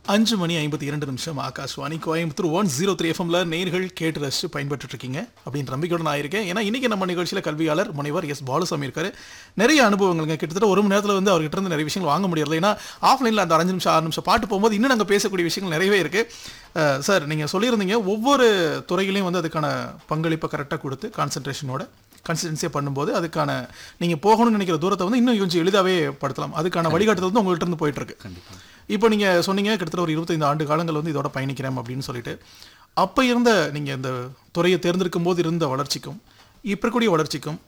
அஞ்சு மணி ஐம்பத்தி இரண்டு நிமிஷம் Akashvani Coimbatore one zero three எஃப்எம்ல நேர்கள் கேட்டு ரசிச்சு பயன்பட்டு இருக்கீங்க அப்படின்ற நம்பிக்கையோட நான் இருக்கேன் ஏன்னா இன்னைக்கு நம்ம நிகழ்ச்சியில கல்வியாளர் முனைவர் எஸ் பாலுசாமி இருக்காரு நிறைய அனுபவங்கள்ங்க கிட்டத்தட்ட ஒரு மணி நேரத்தில் வந்து அவர்கிட்ட இருந்து நிறைய விஷயங்கள் வாங்க முடியல ஏன்னா ஆஃப்லைனில் அந்த அஞ்சு நிமிஷம் ஆறு நிமிஷம் பாட்டு போகும்போது இன்னும் நாங்கள் பேசக்கூடிய விஷயங்கள் நிறையவே இருக்கு அஹ், சார் நீங்கள் சொல்லியிருந்தீங்க ஒவ்வொரு துறையிலையும் வந்து அதுக்கான பங்களிப்பை கரெக்டாக கொடுத்து கான்சென்ட்ரேஷனோட கன்சிஸ்டன்சியாக பண்ணும்போது அதுக்கான நீங்கள் போகணும்னு நினைக்கிற தூரத்தை வந்து இன்னும் கொஞ்சம் எளிதாகவே படுத்தலாம் அதுக்கான வழிகாட்டுதல் வந்து உங்கள்கிட்ட இருந்து போயிட்டு இருக்கு இப்போ நீங்கள் சொன்னீங்க கிட்டத்தட்ட ஒரு இருபத்தைந்து ஆண்டு காலங்கள் வந்து இதோட பயணிக்கிறேன் அப்படின்னு சொல்லிட்டு அப்போ இருந்த நீங்கள் இந்த துறையை தேர்ந்தெடுக்கும் போது இருந்த வளர்ச்சிக்கும் இப்போ இருக்கக்கூடிய வளர்ச்சிக்கும்